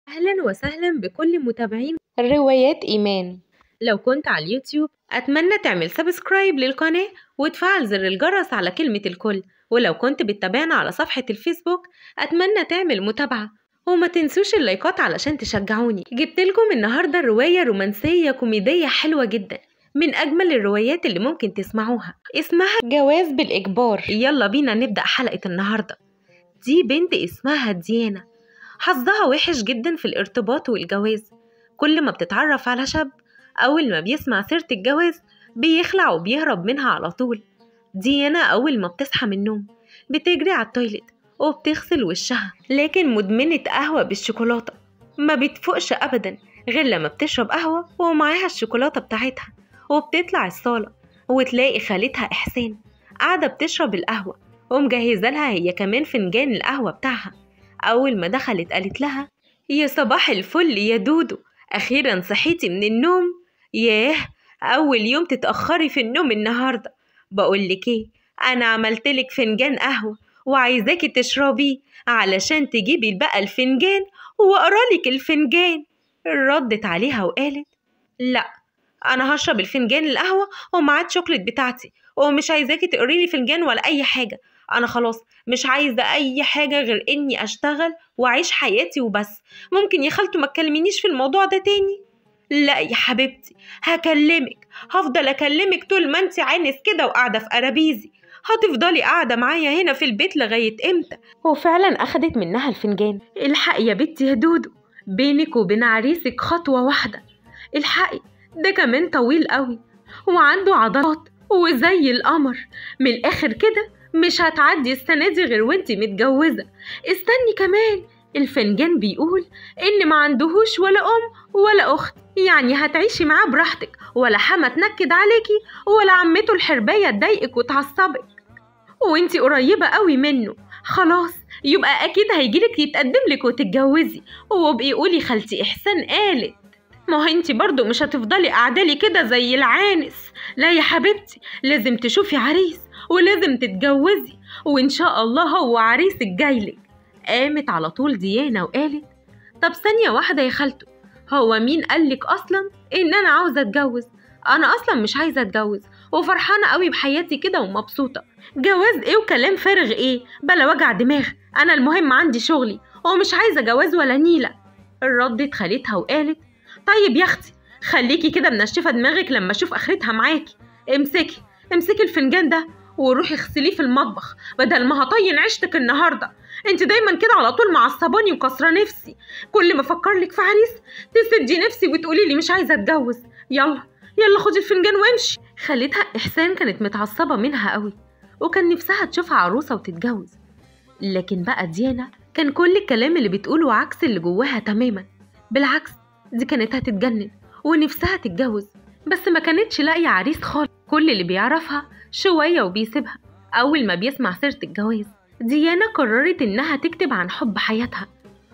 أهلا وسهلا بكل متابعين روايات إيمان لو كنت على اليوتيوب أتمنى تعمل سبسكرايب للقناة وتفعل زر الجرس على كلمة الكل ولو كنت بتتابعنا على صفحة الفيسبوك أتمنى تعمل متابعة وما تنسوش اللايكات علشان تشجعوني جبت لكم النهاردة رواية رومانسية كوميدية حلوة جدا من أجمل الروايات اللي ممكن تسمعوها اسمها جواز بالإجبار يلا بينا نبدأ حلقة النهاردة دي بنت اسمها ديانا حظها وحش جدا في الارتباط والجواز كل ما بتتعرف على شاب أول ما بيسمع سيرة الجواز بيخلع وبيهرب منها على طول ديانا أول ما بتصحى من النوم بتجري على التويلت وبتغسل وشها لكن مدمنة قهوة بالشوكولاتة ما بتفوقش أبدا غير لما بتشرب قهوة ومعاها الشوكولاتة بتاعتها وبتطلع الصالة وتلاقي خالتها إحسان قاعدة بتشرب القهوة ومجهزة لها هي كمان فنجان القهوة بتاعها أول ما دخلت قالت لها يا صباح الفل يا دودو أخيرا صحيتي من النوم ياه أول يوم تتأخري في النوم النهاردة بقولك إيه أنا عملتلك فنجان قهوة وعايزاكي تشربيه علشان تجيبي بقى الفنجان وأقرالك الفنجان ردت عليها وقالت لأ أنا هشرب الفنجان القهوة ومعاه الشوكليت بتاعتي ومش عايزاكي تقريلي فنجان ولا أي حاجة أنا خلاص مش عايزة أي حاجة غير إني أشتغل وأعيش حياتي وبس ممكن يا خالته ما تكلمينيش في الموضوع ده تاني لا يا حبيبتي هكلمك هفضل أكلمك طول ما انت عانس كده وقاعدة في أرابيزي هتفضلي قاعدة معايا هنا في البيت لغاية إمتى وفعلا أخدت منها الفنجان الحقي يا بنتي يا دودو بينك وبين عريسك خطوة واحدة الحقي ده كمان طويل قوي وعنده عضلات وزي القمر من الآخر كده مش هتعدي السنة دي غير وانتي متجوزة استني كمان الفنجان بيقول إن ما عندهوش ولا أم ولا أخت يعني هتعيشي معاه براحتك ولا حما تنكد عليكي ولا عمته الحرباية تضايقك وتعصبك وانتي قريبة قوي منه خلاص يبقى أكيد هيجيلك يتقدم لك وتتجوزي وابقي قولي خالتي إحسان قالت ما هو انتي برضو مش هتفضلي قاعدالي كده زي العانس لا يا حبيبتي لازم تشوفي عريس ولازم تتجوزي وإن شاء الله هو عريسك جايلك قامت على طول ديانا وقالت طب ثانية واحدة يا خالته هو مين قالك أصلا إن أنا عاوزة أتجوز أنا أصلا مش عايزة أتجوز وفرحانة قوي بحياتي كده ومبسوطة جواز إيه وكلام فارغ إيه بلا وجع دماغ أنا المهم عندي شغلي ومش عايزة جواز ولا نيلة ردت خالتها وقالت طيب يا اختي خليكي كده منشفه دماغك لما اشوف اخرتها معاكي امسكي امسكي الفنجان ده وروحي اغسليه في المطبخ بدل ما هطين عيشتك النهارده انت دايما كده على طول معصباني وكسره نفسي كل ما افكر لك في عريس تسدي نفسي وتقولي لي مش عايزه اتجوز يلا يلا خدي الفنجان وامشي خالتها احسان كانت متعصبه منها قوي وكان نفسها تشوفها عروسه وتتجوز لكن بقى ديانا كان كل الكلام اللي بتقوله عكس اللي جواها تماما بالعكس دي كانت هتتجنن ونفسها تتجوز بس ما كانتش لاقية عريس خالص كل اللي بيعرفها شوية وبيسيبها أول ما بيسمع سيرة الجواز ديانا قررت إنها تكتب عن حب حياتها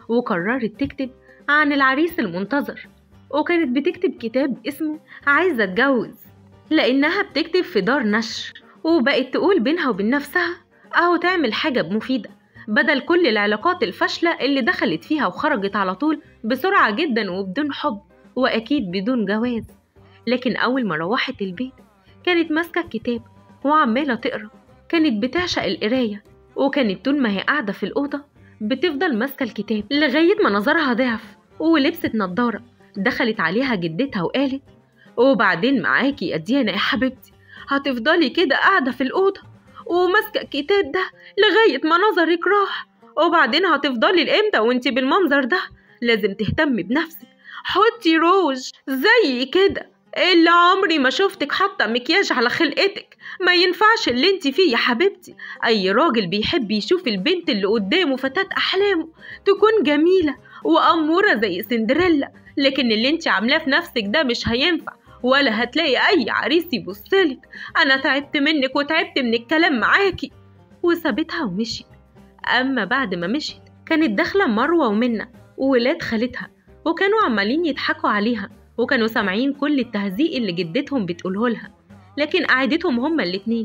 وقررت تكتب عن العريس المنتظر وكانت بتكتب كتاب اسمه عايزة اتجوز لأنها بتكتب في دار نشر وبقت تقول بينها وبين نفسها أهو تعمل حاجة مفيدة بدل كل العلاقات الفاشلة اللي دخلت فيها وخرجت على طول بسرعة جدا وبدون حب وأكيد بدون جواز لكن أول ما روحت البيت كانت ماسكة الكتاب وعمالة تقرا كانت بتعشق القراية وكانت طول ما هي قاعدة في الأوضة بتفضل ماسكة الكتاب لغاية ما نظرها ضعف ولبست نضارة دخلت عليها جدتها وقالت وبعدين معاكي يا ديانا يا حبيبتي هتفضلي كده قاعدة في الأوضة وماسكة الكتاب ده لغاية ما نظرك راح وبعدين هتفضلي لإمتى وانتي بالمنظر ده لازم تهتمي بنفسك حطي روج زي كده اللي عمري ما شفتك حاطه مكياج على خلقتك ما ينفعش اللي انت فيه يا حبيبتي اي راجل بيحب يشوف البنت اللي قدامه فتاة احلامه تكون جميله واموره زي سندريلا لكن اللي انت عاملاه في نفسك ده مش هينفع ولا هتلاقي اي عريس يبصلك انا تعبت منك وتعبت من الكلام معاكي وسابتها ومشيت اما بعد ما مشيت كانت داخله مروه ومنى وولاد خالتها وكانوا عمالين يضحكوا عليها وكانوا سامعين كل التهزيق اللي جدتهم بتقوله لها لكن قعدتهم هما الاتنين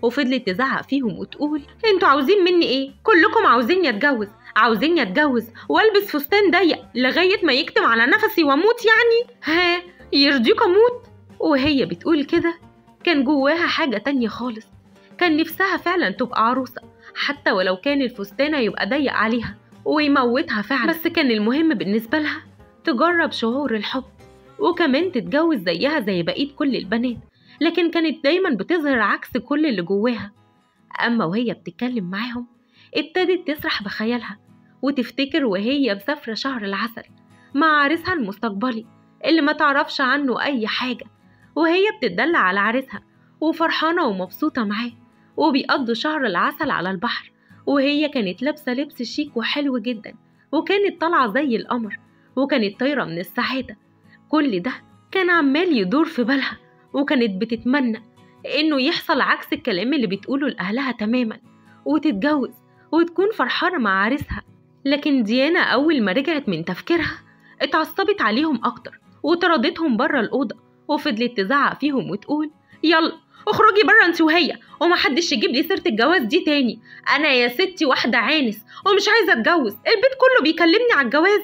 وفضلت تزعق فيهم وتقول انتوا عاوزين مني ايه كلكم عاوزيني اتجوز عاوزيني اتجوز والبس فستان ضيق لغايه ما يكتم على نفسي واموت يعني ها يرضيك اموت وهي بتقول كده كان جواها حاجه تانية خالص كان نفسها فعلا تبقى عروسه حتى ولو كان الفستان يبقى ضيق عليها ويموتها فعلا بس كان المهم بالنسبه لها تجرب شعور الحب وكمان تتجوز زيها زي بقية كل البنات لكن كانت دايما بتظهر عكس كل اللي جواها أما وهي بتتكلم معاهم ابتدت تسرح بخيالها وتفتكر وهي مسافرة شهر العسل مع عريسها المستقبلي اللي ما تعرفش عنه أي حاجة وهي بتدلع على عريسها وفرحانة ومبسوطة معاه وبيقضوا شهر العسل على البحر وهي كانت لابسة لبس شيك وحلو جدا وكانت طالعة زي القمر وكانت طايرة من السعادة كل ده كان عمال يدور في بالها وكانت بتتمنى إنه يحصل عكس الكلام اللي بتقوله لأهلها تماما وتتجوز وتكون فرحانة مع عريسها لكن ديانا أول ما رجعت من تفكيرها اتعصبت عليهم أكتر وطردتهم بره الأوضة وفضلت تزعق فيهم وتقول يلا اخرجي بره انت وهي ومحدش يجيب لي سيره الجواز دي تاني انا يا ستي واحده عانس ومش عايزه اتجوز البيت كله بيكلمني على الجواز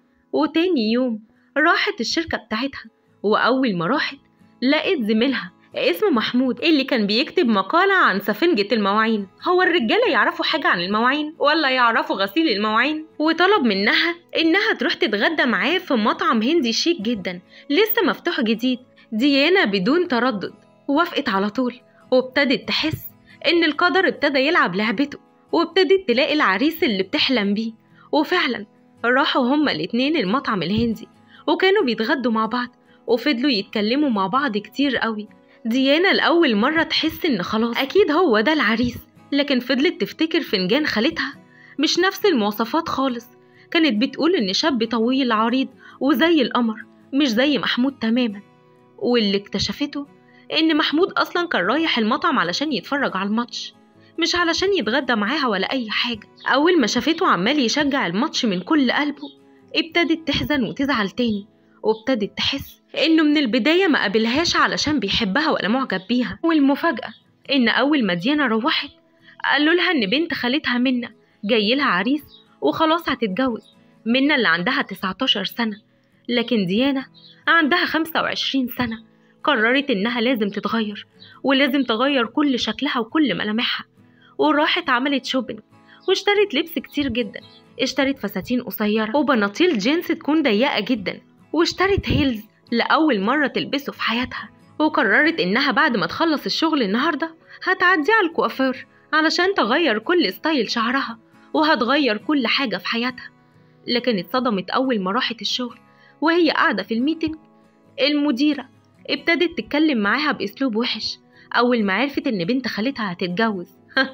وتاني يوم راحت الشركة بتاعتها وأول ما راحت لقت زميلها اسمه محمود اللي كان بيكتب مقالة عن سفنجة المواعين هو الرجالة يعرفوا حاجة عن المواعين ولا يعرفوا غسيل المواعين وطلب منها إنها تروح تتغدى معاه في مطعم هندي شيك جدا لسه مفتوح جديد ديانا بدون تردد وافقت على طول وابتدت تحس إن القدر ابتدى يلعب لعبته وابتدت تلاقي العريس اللي بتحلم بيه وفعلا راحوا هما الاتنين المطعم الهندي وكانوا بيتغدوا مع بعض وفضلوا يتكلموا مع بعض كتير قوي ديانا لأول مرة تحس إن خلاص أكيد هو ده العريس لكن فضلت تفتكر فنجان خالتها مش نفس المواصفات خالص كانت بتقول إن شاب طويل عريض وزي القمر مش زي محمود تماما واللي اكتشفته إن محمود أصلا كان رايح المطعم علشان يتفرج على الماتش مش علشان يتغدى معاها ولا أي حاجة أول ما شافته عمال يشجع الماتش من كل قلبه ابتدت تحزن وتزعل تاني وابتدت تحس إنه من البداية ما قابلهاش علشان بيحبها ولا معجب بيها والمفاجأة إن أول ما ديانا روحت قالوا لها إن بنت خالتها منا جاي لها عريس وخلاص هتتجوز منا اللي عندها 19 سنة لكن ديانا عندها 25 سنة قررت إنها لازم تتغير ولازم تغير كل شكلها وكل ملامحها وراحت عملت شوبينج واشترت لبس كتير جدا اشترت فساتين قصيرة وبناطيل جينز تكون ضيقة جدا واشترت هيلز لأول مرة تلبسه في حياتها وقررت إنها بعد ما تخلص الشغل النهاردة هتعدي على الكوافير علشان تغير كل ستايل شعرها وهتغير كل حاجة في حياتها لكن اتصدمت أول ما راحت الشغل وهي قاعدة في الميتنج المديرة ابتدت تتكلم معاها بأسلوب وحش أول ما عرفت إن بنت خالتها هتتجوز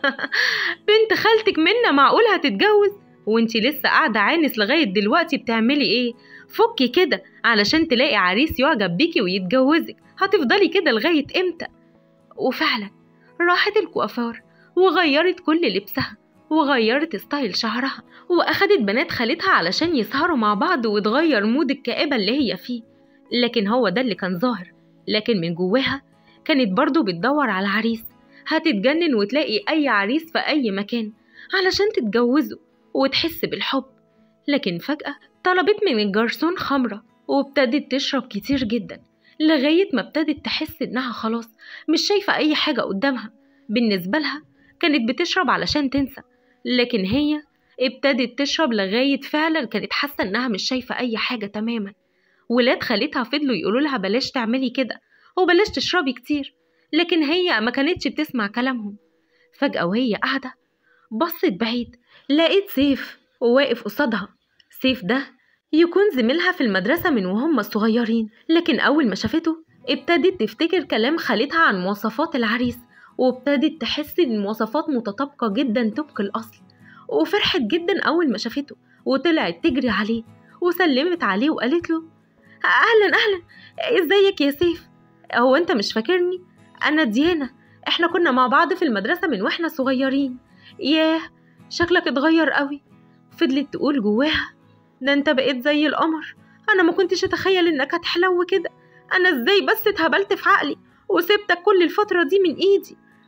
بنت خالتك منا معقول هتتجوز وانتي لسه قاعدة عانس لغاية دلوقتي بتعملي ايه فكي كده علشان تلاقي عريس يعجب بيكي ويتجوزك هتفضلي كده لغاية امتى وفعلا راحت الكوافير وغيرت كل لبسها وغيرت ستايل شعرها وأخدت بنات خالتها علشان يسهروا مع بعض وتغير مود الكآبة اللي هي فيه لكن هو ده اللي كان ظاهر لكن من جواها كانت برضو بتدور على عريس هتتجنن وتلاقي أي عريس في أي مكان علشان تتجوزه وتحس بالحب لكن فجأة طلبت من الجرسون خمرة وابتدت تشرب كتير جدا لغاية ما ابتدت تحس إنها خلاص مش شايفة أي حاجة قدامها بالنسبة لها كانت بتشرب علشان تنسى لكن هي ابتدت تشرب لغاية فعلا كانت حاسة إنها مش شايفة أي حاجة تماما ولاد خالتها فضلوا يقولوا لها بلاش تعملي كده وبلاش تشربي كتير لكن هي ما كانتش بتسمع كلامهم فجأة وهي قاعدة بصت بعيد لقيت سيف وواقف قصادها سيف ده يكون زميلها في المدرسة من وهم صغيرين لكن أول ما شافته ابتدت تفتكر كلام خالتها عن مواصفات العريس وابتدت تحس إن المواصفات متطابقة جدا طبق الأصل وفرحت جدا أول ما شافته وطلعت تجري عليه وسلمت عليه وقالت له أهلا أهلا إزيك يا سيف هو أنت مش فاكرني أنا ديانا إحنا كنا مع بعض في المدرسة من وإحنا صغيرين ياه شكلك اتغير قوي فضلت تقول جواها ده انت بقيت زي القمر انا ما كنتش اتخيل انك هتحلو كده انا ازاي بس اتهبلت في عقلي وسبتك كل الفترة دي من ايدي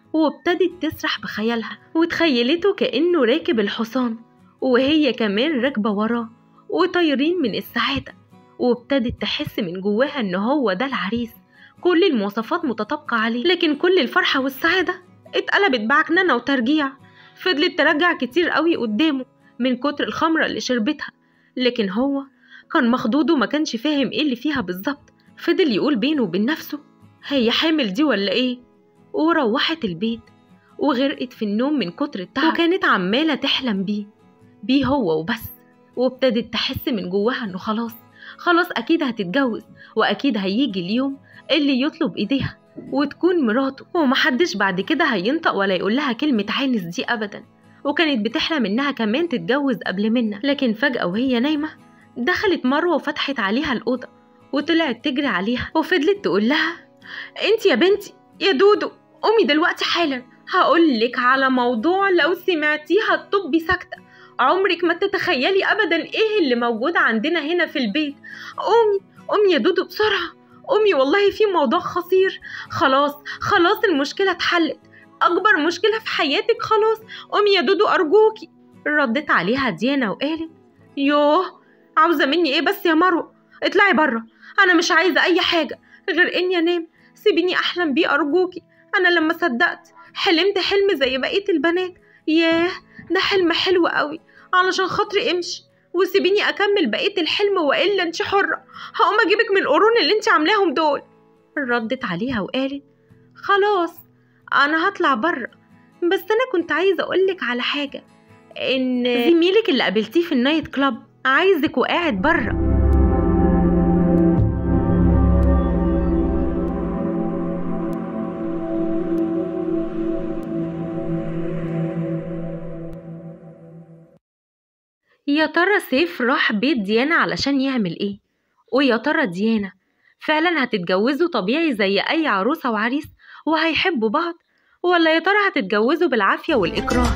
وابتدت تسرح بخيالها وتخيلته كأنه راكب الحصان وهي كمان راكبة وراه وطايرين من السعادة وابتدت تحس من جواها إن هو ده العريس كل المواصفات متطابقة عليه لكن كل الفرحة والسعادة اتقلبت بعكننة وترجيع فضلت ترجع كتير قوي قدامه من كتر الخمرة اللي شربتها لكن هو كان مخضوض وما كانش فاهم ايه اللي فيها بالظبط فضل يقول بينه وبين نفسه هي حامل دي ولا ايه وروحت البيت وغرقت في النوم من كتر التعب وكانت عمالة تحلم بيه بيه هو وبس وابتدت تحس من جواها انه خلاص خلاص اكيد هتتجوز واكيد هيجي اليوم اللي يطلب ايديها وتكون مراته ومحدش بعد كده هينطق ولا يقول لها كلمة عانس دي أبدا وكانت بتحلم إنها كمان تتجوز قبل منا لكن فجأة وهي نايمة دخلت مروة وفتحت عليها الأوضة وطلعت تجري عليها وفضلت تقول لها انت يا بنتي يا دودو قومي دلوقتي حالا هقولك على موضوع لو سمعتيه هتطبي ساكتة عمرك ما تتخيلي أبدا إيه اللي موجود عندنا هنا في البيت قومي قومي يا دودو بسرعة قومي والله في موضوع خطير خلاص خلاص المشكلة اتحلت أكبر مشكلة في حياتك خلاص قومي يا دودو أرجوكي ردت عليها ديانا وقالت يوه عاوزة مني إيه بس يا مروة اطلعي بره أنا مش عايزة أي حاجة غير إني أنام سيبيني أحلم بيه أرجوكي أنا لما صدقت حلمت حلم زي بقية البنات ياه ده حلم حلو قوي علشان خاطري امشي وسيبيني اكمل بقيه الحلم والا انت حره هقوم اجيبك من القرون اللي انت عاملاهم دول ردت عليها وقالت خلاص انا هطلع بره بس انا كنت عايزه اقولك على حاجه ان زميلك اللي قابلتيه في النايت كلاب عايزك وقاعد بره يا ترى سيف راح بيت ديانا علشان يعمل ايه ويا ترى ديانا فعلا هتتجوزوا طبيعي زي اي عروسة وعريس وهيحبوا بعض ولا يا ترى هتتجوزوا بالعافية والإكراه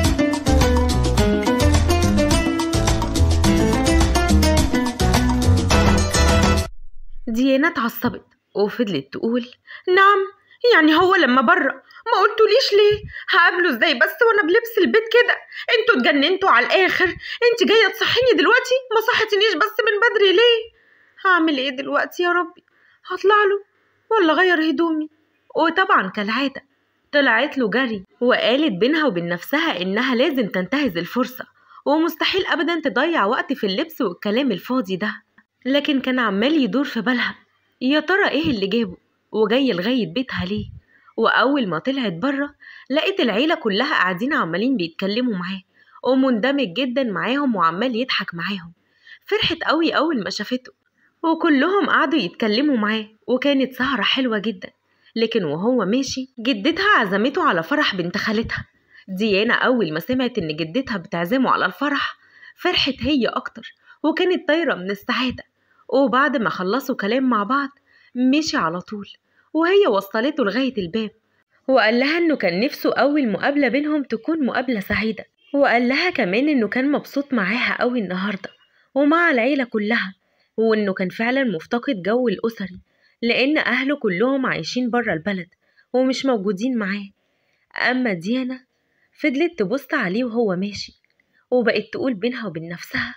ديانا اتعصبت وفضلت تقول نعم يعني هو لما بره ما قلتوليش ليه هقابله ازاي بس وانا بلبس البيت كده انتوا اتجننتوا على الاخر انت جايه تصحيني دلوقتي ما صحتنيش بس من بدري ليه هعمل ايه دلوقتي يا ربي هطلع له ولا اغير هدومي وطبعا كالعاده طلعت له جري وقالت بينها وبين نفسها انها لازم تنتهز الفرصه ومستحيل ابدا تضيع وقت في اللبس والكلام الفاضي ده لكن كان عمال يدور في بالها يا ترى ايه اللي جابه وجاي لغايه بيتها ليه وأول ما طلعت بره لقيت العيلة كلها قاعدين عمالين بيتكلموا معاه ومندمج جدا معاهم وعمال يضحك معاهم فرحت قوي أول ما شافته وكلهم قعدوا يتكلموا معاه وكانت سهرة حلوة جدا لكن وهو ماشي جدتها عزمته على فرح بنت خالتها ديانا أول ما سمعت إن جدتها بتعزمه على الفرح فرحت هي أكتر وكانت طايرة من السعادة وبعد ما خلصوا كلام مع بعض مشي على طول وهي وصلته لغاية الباب وقال لها إنه كان نفسه أول مقابلة بينهم تكون مقابلة سعيدة وقال لها كمان إنه كان مبسوط معاها أوي النهاردة ومع العيلة كلها وإنه كان فعلا مفتقد جو الأسري لأن أهله كلهم عايشين برا البلد ومش موجودين معاه أما ديانا فضلت تبص عليه وهو ماشي وبقت تقول بينها وبين نفسها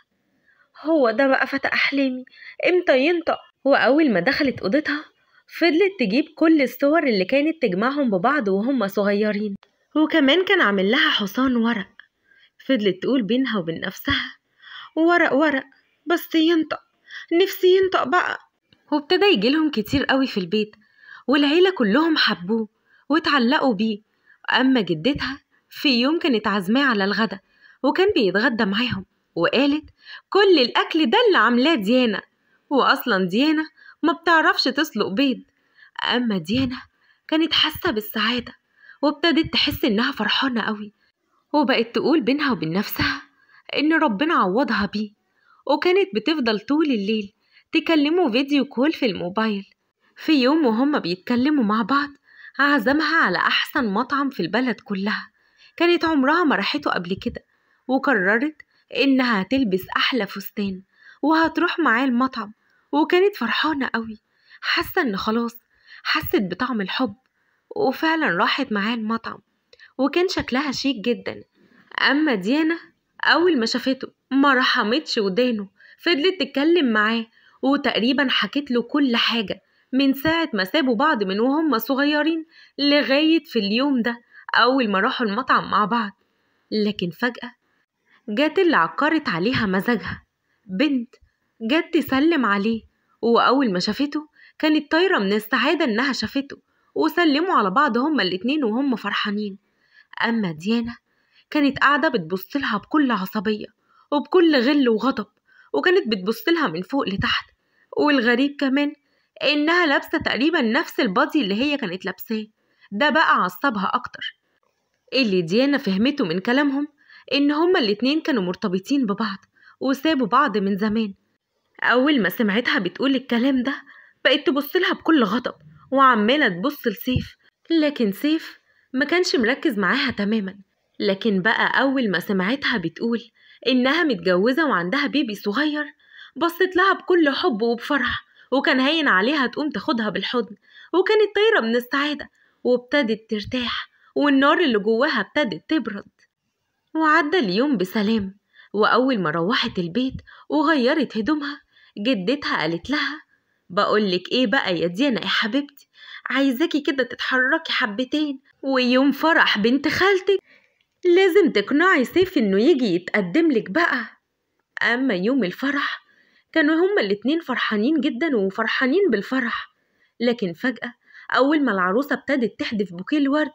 هو ده بقى فتى أحلامي إمتى ينطق وأول ما دخلت أوضتها فضلت تجيب كل الصور اللي كانت تجمعهم ببعض وهم صغيرين وكمان كان عامل لها حصان ورق فضلت تقول بينها وبين نفسها ورق ورق بس ينطق نفسي ينطق بقى وابتدى يجيلهم كتير قوي في البيت والعيلة كلهم حبوه واتعلقوا بيه أما جدتها في يوم كانت عازماه على الغدا وكان بيتغدى معاهم وقالت كل الأكل ده اللي عاملاه ديانا وأصلا ديانا ما بتعرفش تسلق بيض أما ديانا كانت حاسة بالسعادة وابتدت تحس إنها فرحانة قوي وبقت تقول بينها وبين نفسها إن ربنا عوضها بيه وكانت بتفضل طول الليل تكلموا فيديو كول في الموبايل في يوم وهما بيتكلموا مع بعض عزمها على أحسن مطعم في البلد كلها كانت عمرها ما راحته قبل كده وقررت إنها تلبس أحلى فستان وهتروح معاه المطعم وكانت فرحانة قوي حاسة إن خلاص حست بطعم الحب وفعلا راحت معاه المطعم وكان شكلها شيك جدا أما ديانا أول ما شافته ما رحمتش ودانه فضلت تتكلم معاه وتقريبا حكت له كل حاجة من ساعة ما سابوا بعض من وهم صغيرين لغاية في اليوم ده أول ما راحوا المطعم مع بعض لكن فجأة جت اللي عكرت عليها مزاجها بنت جت تسلم عليه وأول ما شافته كانت طايرة من السعادة إنها شافته وسلموا على بعض هما الاتنين وهم فرحانين أما ديانا كانت قاعدة بتبص لها بكل عصبية وبكل غل وغضب وكانت بتبص لها من فوق لتحت والغريب كمان إنها لابسة تقريبا نفس البادي اللي هي كانت لابساه ده بقى عصبها أكتر اللي ديانا فهمته من كلامهم إن هما الاتنين كانوا مرتبطين ببعض وسابوا بعض من زمان أول ما سمعتها بتقول الكلام ده بقت تبص لها بكل غضب وعمالة تبص لسيف لكن سيف ما كانش مركز معاها تماما لكن بقى أول ما سمعتها بتقول إنها متجوزة وعندها بيبي صغير بصت لها بكل حب وبفرح وكان هين عليها تقوم تاخدها بالحضن وكانت طايرة من السعادة وابتدت ترتاح والنار اللي جواها ابتدت تبرد وعدى اليوم بسلام وأول ما روحت البيت وغيرت هدومها جدتها قالت لها بقولك ايه بقى يا ديانا يا حبيبتي عايزاكي كده تتحركي حبتين ويوم فرح بنت خالتك لازم تقنعي سيف انه يجي يتقدم لك بقى اما يوم الفرح كانوا هما الاتنين فرحانين جدا وفرحانين بالفرح لكن فجأة أول ما العروسة ابتدت تحدف بوكيه الورد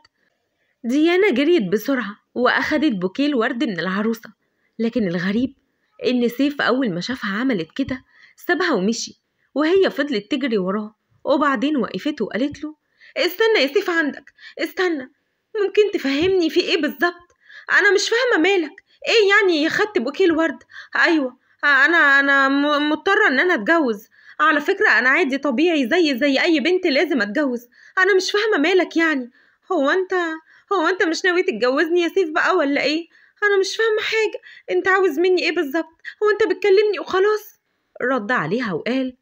ديانا جريت بسرعة وأخدت بوكيه الورد من العروسة لكن الغريب إن سيف أول ما شافها عملت كده سابها ومشي وهي فضلت تجري وراه وبعدين وقفته وقالت له استنى يا سيف عندك استنى ممكن تفهمني في ايه بالظبط انا مش فاهمه مالك ايه يعني خدت بوكيه الورد ايوه انا انا مضطره ان انا اتجوز على فكره انا عادي طبيعي زي زي اي بنت لازم اتجوز انا مش فاهمه مالك يعني هو انت هو انت مش ناوي تتجوزني يا سيف بقى ولا ايه انا مش فاهمه حاجه انت عاوز مني ايه بالظبط هو انت بتكلمني وخلاص رد عليها وقال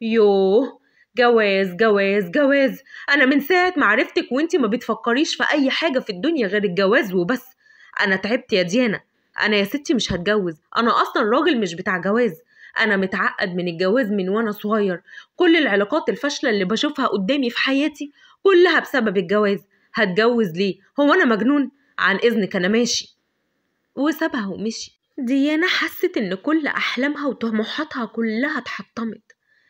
يوه جواز جواز جواز انا من ساعه ما عرفتك وانتي ما بتفكريش في اي حاجه في الدنيا غير الجواز وبس انا تعبت يا ديانا انا يا ستي مش هتجوز انا اصلا راجل مش بتاع جواز انا متعقد من الجواز من وانا صغير كل العلاقات الفاشله اللي بشوفها قدامي في حياتي كلها بسبب الجواز هتجوز ليه هو انا مجنون عن اذنك انا ماشي وسابها ومشي ديانا حست ان كل احلامها وطموحاتها كلها اتحطمت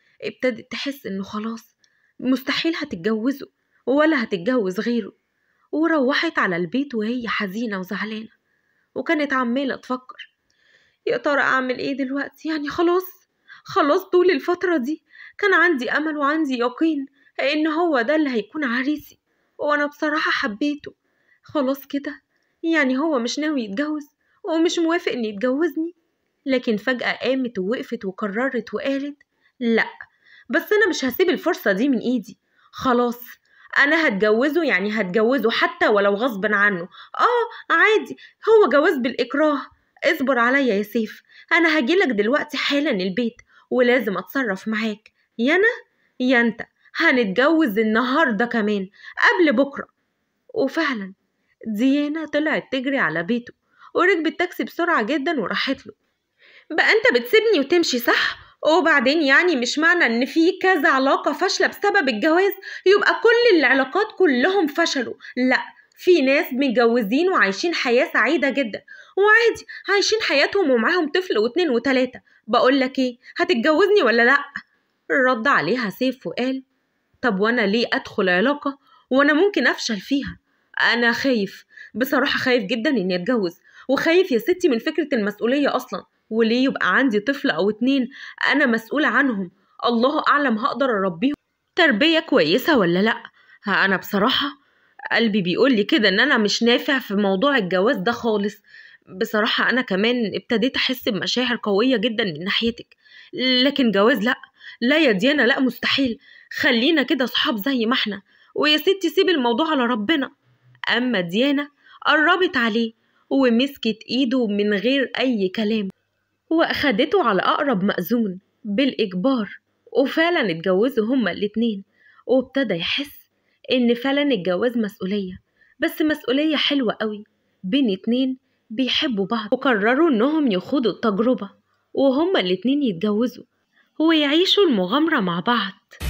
ابتدت تحس انه خلاص مستحيل هتتجوزه ولا هتتجوز غيره وروحت على البيت وهي حزينة وزعلانة وكانت عمالة تفكر يا ترى أعمل إيه دلوقتي يعني خلاص خلاص طول الفترة دي كان عندي أمل وعندي يقين إن هو ده اللي هيكون عريسي وأنا بصراحة حبيته خلاص كده يعني هو مش ناوي يتجوز ومش موافق إن يتجوزني لكن فجأة قامت ووقفت وقررت وقالت لأ بس أنا مش هسيب الفرصة دي من إيدي خلاص أنا هتجوزه يعني هتجوزه حتى ولو غصب عنه آه عادي هو جواز بالإكراه اصبر عليا يا سيف أنا هجيلك دلوقتي حالا البيت ولازم أتصرف معاك يا أنا يا أنت هنتجوز النهاردة كمان قبل بكرة وفعلا ديانا طلعت تجري على بيته وركبت تاكسي بسرعة جدا وراحت له بقى انت بتسيبني وتمشي صح وبعدين يعني مش معنى ان في كذا علاقة فاشلة بسبب الجواز يبقى كل العلاقات كلهم فشلوا لا في ناس متجوزين وعايشين حياة سعيدة جدا وعادي عايشين حياتهم ومعاهم طفل واتنين وتلاتة بقول لك ايه هتتجوزني ولا لا رد عليها سيف وقال طب وانا ليه ادخل علاقة وانا ممكن افشل فيها انا خايف بصراحة خايف جدا اني اتجوز وخايف يا ستي من فكرة المسؤولية اصلا وليه يبقى عندي طفل او اتنين انا مسؤولة عنهم الله اعلم هقدر اربيهم تربية كويسة ولا لا انا بصراحة قلبي بيقول لي كده ان انا مش نافع في موضوع الجواز ده خالص بصراحة أنا كمان ابتديت أحس بمشاعر قوية جدا من ناحيتك لكن جواز لأ لا يا ديانا لأ مستحيل خلينا كده صحاب زي ما احنا ويا ستي سيب الموضوع على ربنا أما ديانا قربت عليه ومسكت إيده من غير أي كلام وأخدته على أقرب مأذون بالإجبار وفعلا اتجوزوا هما الاتنين وابتدى يحس إن فعلا الجواز مسؤولية بس مسؤولية حلوة قوي بين اتنين بيحبوا بعض وقرروا إنهم يخوضوا التجربة وهما الاتنين يتجوزوا ويعيشوا المغامرة مع بعض